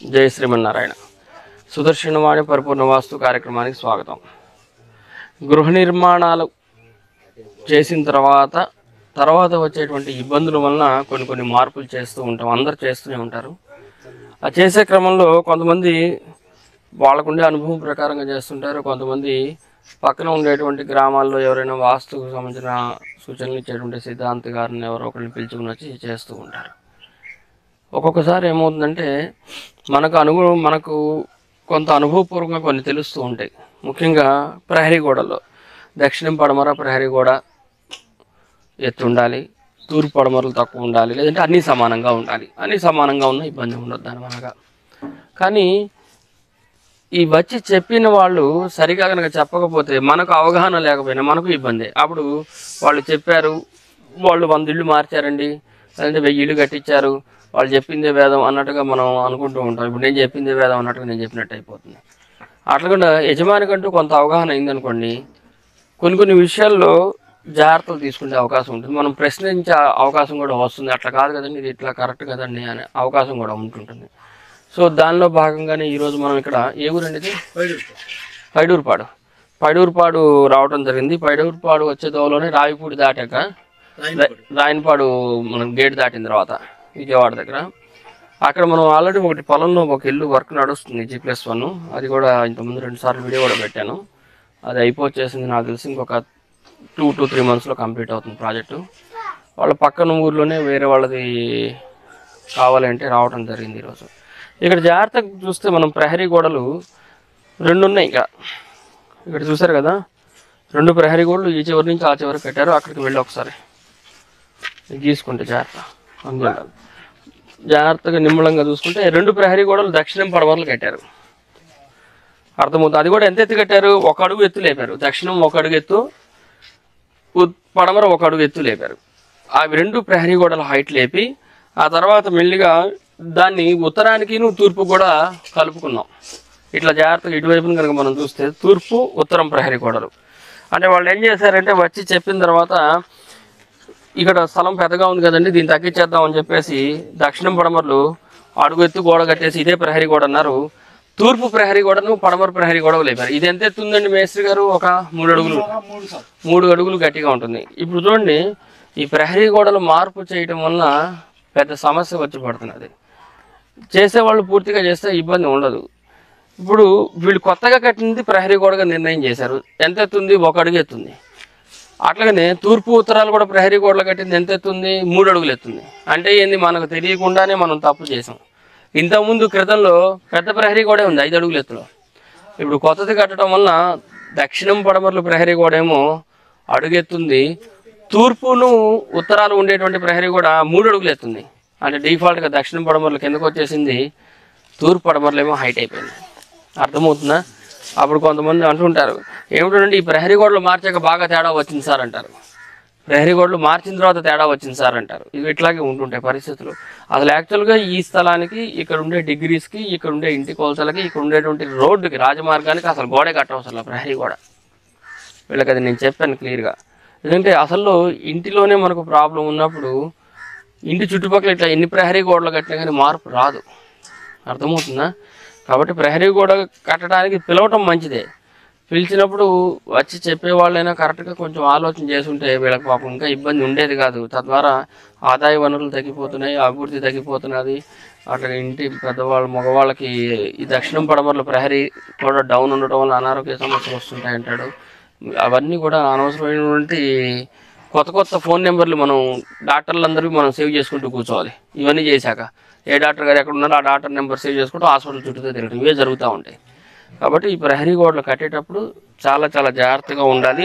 జై శ్రీమన్నారాయణ సుదర్శనవాణి పరిపూర్ణ వాస్తు కార్యక్రమానికి స్వాగతం గృహ నిర్మాణాలు చేసిన తర్వాత తర్వాత వచ్చేటువంటి ఇబ్బందుల వలన కొన్ని కొన్ని మార్పులు చేస్తూ ఉంటాం అందరు చేస్తూనే ఉంటారు ఆ చేసే క్రమంలో కొంతమంది వాళ్ళకుండే అనుభవం ప్రకారంగా చేస్తుంటారు కొంతమంది పక్కన ఉండేటువంటి గ్రామాల్లో ఎవరైనా వాస్తుకు సంబంధించిన సూచనలు ఇచ్చేటువంటి సిద్ధాంత్ గారిని ఎవరో ఒకరిని పిలుచుకుని వచ్చి చేస్తూ ఉంటారు ఒక్కొక్కసారి ఏమవుతుందంటే మనకు అనుభవ మనకు కొంత అనుభవపూర్వకంగా కొన్ని తెలుస్తూ ఉంటాయి ముఖ్యంగా ప్రహరీ గోడలో దక్షిణం పడమర ప్రహరీ గోడ ఎత్తు ఉండాలి తూర్పు పడమరలు తక్కువ ఉండాలి లేదంటే అన్నీ సమానంగా ఉండాలి అన్నీ సమానంగా ఉన్న ఇబ్బంది ఉండదు దానివలగా కానీ ఈ వచ్చి చెప్పిన వాళ్ళు సరిగా కనుక చెప్పకపోతే మనకు అవగాహన లేకపోయినా మనకు ఇబ్బంది అప్పుడు వాళ్ళు చెప్పారు వాళ్ళు వంద ఇళ్ళు మార్చారండి లేదంటే వెయ్యి ఇళ్ళు కట్టించారు వాళ్ళు చెప్పిందే వేదం అన్నట్టుగా మనం అనుకుంటూ ఉంటాం ఇప్పుడు నేను చెప్పిందే వేదం అన్నట్టుగా నేను చెప్పినట్టు అయిపోతుంది అట్లా యజమానికంటూ కొంత అవగాహన అయిందనుకోండి కొన్ని కొన్ని విషయాల్లో జాగ్రత్తలు తీసుకునే అవకాశం ఉంటుంది మనం ప్రశ్నించే అవకాశం కూడా వస్తుంది అట్లా కాదు కదండి ఇది ఇట్లా కరెక్ట్ కదండి అనే అవకాశం కూడా ఉంటుంటుంది సో దానిలో భాగంగానే ఈరోజు మనం ఇక్కడ ఏ ఊరండి ఇది పైడూరుపాడు పైడూరుపాడు రావడం జరిగింది పైడూరుపాడు వచ్చే దోవలోనే రావిపూడి దాటాక రా- రాయనపాడు మనం గేట్ దాటిన తర్వాత విజయవాడ దగ్గర అక్కడ మనం ఆల్రెడీ ఒకటి పొలంలో ఒక ఇల్లు వర్క్ నడుస్తుంది జీ ప్లస్ వన్ అది కూడా ఇంతకుముందు రెండు సార్లు వీడియో కూడా పెట్టాను అది అయిపోచేసింది నాకు తెలిసి ఇంకొక టూ టు త్రీ మంత్స్లో కంప్లీట్ అవుతుంది ప్రాజెక్టు వాళ్ళ పక్కన ఊర్లోనే వేరే వాళ్ళది కావాలంటే రావడం జరిగింది ఈరోజు ఇక్కడ జాగ్రత్తగా చూస్తే మనం ప్రహరీ గోడలు రెండు ఉన్నాయి ఇక్కడ ఇక్కడ చూసారు కదా రెండు ప్రహరీ గోడలు ఈ చివరి నుంచి ఆ చివరి కట్టారు అక్కడికి వెళ్ళి ఒకసారి ఇది గీసుకుంటే జాగ్రత్త అందులో జాగ్రత్తగా నిమ్మలంగా చూసుకుంటే రెండు ప్రహరీ గోడలు దక్షిణం పడమరలు కట్టారు అర్థమవుతుంది అది కూడా ఎంత ఎత్తు కట్టారు ఒక అడుగు ఎత్తు లేపారు దక్షిణం ఒక అడుగు ఎత్తు ఉత్- పడమర ఒక అడుగు ఎత్తు లేపారు అవి రెండు ప్రహరీ గోడల హైట్ లేపి ఆ తర్వాత మెల్లిగా దాన్ని ఉత్తరానికి తూర్పు కూడా కలుపుకున్నాం ఇట్లా జాగ్రత్తగా ఇటువైపున కనుక మనం చూస్తే తూర్పు ఉత్తరం ప్రహరీ గోడలు అంటే వాళ్ళు ఏం చేశారంటే వచ్చి చెప్పిన తర్వాత ఇక్కడ స్థలం పెద్దగా ఉంది కదండి దీన్ని తగ్గించేద్దాం అని చెప్పేసి దక్షిణం పడమరలు అడుగు ఎత్తు గోడ కట్టేసి ఇదే ప్రహరీ గోడ అన్నారు తూర్పు ప్రహరీ గోడను పడమర ప్రహరీ గోడ లేపారు ఇది ఎంత ఎత్తుందండి మేస్త్రి గారు ఒక మూడు అడుగులు మూడు అడుగులు గట్టిగా ఉంటుంది ఇప్పుడు చూడండి ఈ ప్రహరీ గోడలు మార్పు చేయటం వలన పెద్ద సమస్య వచ్చి పడుతున్నది చేసేవాళ్ళు పూర్తిగా చేస్తే ఇబ్బంది ఉండదు ఇప్పుడు వీళ్ళు కొత్తగా కట్టినది ప్రహరీ గోడగా నిర్ణయం చేశారు ఎంత ఎత్తుంది ఒక అడుగు ఎత్తుంది అట్లాగనే తూర్పు ఉత్తరాలు కూడా ప్రహరీ గోడలు కట్టింది ఎంత ఎత్తుంది మూడు అడుగులు ఎత్తుంది అంటే ఏంది మనకు తెలియకుండానే మనం తప్పు చేసాం ఇంతకుముందు క్రితంలో పెద్ద ప్రహరీ గోడే ఉంది ఐదు అడుగులు ఎత్తులో ఇప్పుడు కొత్తది కట్టడం వలన దక్షిణం పడమరలు ప్రహరీ గోడ ఏమో అడుగెత్తుంది తూర్పును ఉత్తరాలు ఉండేటువంటి ప్రహరీ కూడా మూడు అడుగులు ఎత్తుంది అంటే డిఫాల్ట్గా దక్షిణం పడమరలు కిందకు వచ్చేసింది తూర్పు పడమరలు ఏమో హైట్ అయిపోయింది అర్థమవుతుందా అప్పుడు కొంతమంది అంటుంటారు ఏమిటంటే ఈ ప్రహరీ గోడలు మార్చాక బాగా తేడా వచ్చింది సార్ అంటారు ప్రహరీ గోడలు మార్చిన తర్వాత తేడా వచ్చింది సార్ అంటారు ఇవి ఇట్లాగే ఉంటుంటాయి పరిస్థితులు అసలు యాక్చువల్గా ఈ స్థలానికి ఇక్కడ ఉండే డిగ్రీస్కి ఇక్కడ ఉండే ఇంటి కొలతలకి ఇక్కడ ఉండేటువంటి రోడ్డుకి రాజమార్గానికి అసలు గోడే కట్టవసరం ప్రహరీ గోడ వీళ్ళకి అది నేను చెప్పాను క్లియర్గా ఎందుకంటే అసలు ఇంటిలోనే మనకు ప్రాబ్లం ఉన్నప్పుడు ఇంటి చుట్టుపక్కల ఇట్లా ఎన్ని ప్రహరీ గోడలు కట్టినా కానీ మార్పు రాదు అర్థమవుతుందా కాబట్టి ప్రహరీ గోడ కట్టడానికి పిలవటం మంచిదే పిలిచినప్పుడు వచ్చి చెప్పేవాళ్ళైనా కరెక్ట్గా కొంచెం ఆలోచన చేసుంటే వీళ్ళకి పాపం ఇంకా ఇబ్బంది ఉండేది కాదు తద్వారా ఆదాయ వనరులు తగ్గిపోతున్నాయి అభివృద్ధి తగ్గిపోతున్నది అట్లా ఇంటి పెద్దవాళ్ళ మగవాళ్ళకి ఈ దక్షిణం పడమరల ప్రహరీ కూడా డౌన్ ఉండటం వల్ల అనారోగ్య సమస్యలు వస్తుంటాయి అంటాడు అవన్నీ కూడా అనవసరమైనటువంటి కొత్త కొత్త ఫోన్ నెంబర్లు మనం డాక్టర్లందరూ మనం సేవ్ చేసుకుంటూ కూర్చోవాలి ఇవన్నీ చేశాక ఏ డాక్టర్ గారు ఎక్కడ ఉన్నారో ఆ డాక్టర్ నెంబర్ సేవ్ చేసుకుంటూ హాస్పిటల్ చుట్టూ తిరగడం ఇవే జరుగుతూ ఉంటాయి కాబట్టి ఈ ప్రహరీ గోడలు కట్టేటప్పుడు చాలా చాలా జాగ్రత్తగా ఉండాలి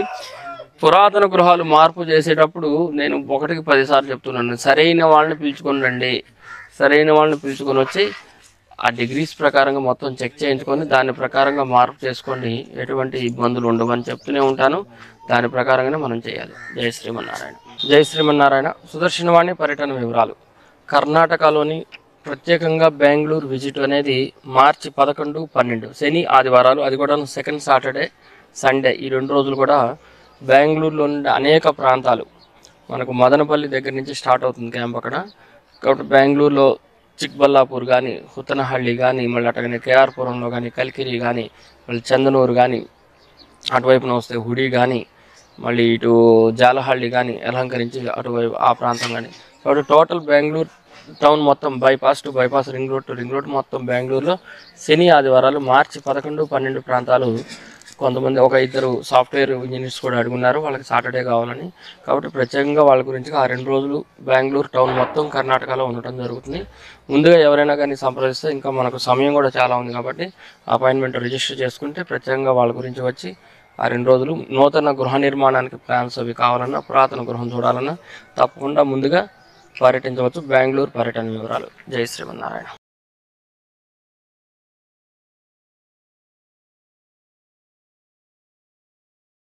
పురాతన గృహాలు మార్పు చేసేటప్పుడు నేను ఒకటికి పదిసార్లు చెప్తున్నాను సరైన వాళ్ళని పిలుచుకొని రండి సరైన వాళ్ళని పిలుచుకొని వచ్చి ఆ డిగ్రీస్ ప్రకారంగా మొత్తం చెక్ చేయించుకొని దాని ప్రకారంగా మార్పు చేసుకోండి ఎటువంటి ఇబ్బందులు ఉండవని చెప్తూనే ఉంటాను దాని ప్రకారంగానే మనం చేయాలి జై శ్రీమన్నారాయణ జై శ్రీమన్నారాయణ సుదర్శనవాణి పర్యటన వివరాలు కర్ణాటకలోని ప్రత్యేకంగా బెంగళూరు విజిట్ అనేది మార్చి పదకొండు పన్నెండు శని ఆదివారాలు అది కూడా సెకండ్ సాటర్డే సండే ఈ రెండు రోజులు కూడా బెంగళూరులో ఉండే అనేక ప్రాంతాలు మనకు మదనపల్లి దగ్గర నుంచి స్టార్ట్ అవుతుంది క్యాంప్ అక్కడ కాబట్టి బెంగళూరులో చిక్బల్లాపూర్ కానీ హుతనహಳ್ಳಿ కానీ మళ్ళీ అటగానే కేఆర్పురంలో కానీ కలికిరి కానీ మళ్ళీ చందనూరు కానీ అటువైపున వస్తే హుడి కానీ మళ్ళీ ఇటు జాలహಳ್ಳಿ కానీ అలంకరించి అటువైపు ఆ ప్రాంతం కానీ కాబట్టి టోటల్ బెంగళూరు టౌన్ మొత్తం bypass to bypass ring road to ring road మొత్తం బెంగళూరులో శని ఆదివారాలు మార్చి పదకొండు పన్నెండు ప్రాంతాలు కొంతమంది ఒక ఇద్దరు సాఫ్ట్వేర్ ఇంజనీర్స్ కూడా అడుగున్నారు వాళ్ళకి సాటర్డే కావాలని కాబట్టి ప్రత్యేకంగా వాళ్ళ గురించి ఆ రెండు రోజులు బెంగళూరు టౌన్ మొత్తం కర్ణాటకలో ఉండటం జరుగుతుంది ముందుగా ఎవరైనా కానీ సంప్రదిస్తే ఇంకా మనకు సమయం కూడా చాలా ఉంది కాబట్టి అపాయింట్మెంట్ రిజిస్టర్ చేసుకుంటే ప్రత్యేకంగా వాళ్ళ గురించి వచ్చి ఆ రెండు రోజులు నూతన గృహ నిర్మాణానికి ప్లాన్స్ అవి కావాలన్నా పురాతన గృహం చూడాలన్నా తప్పకుండా ముందుగా పర్యటించవచ్చు బెంగళూరు పర్యటన వివరాలు జై శ్రీమన్నారాయణ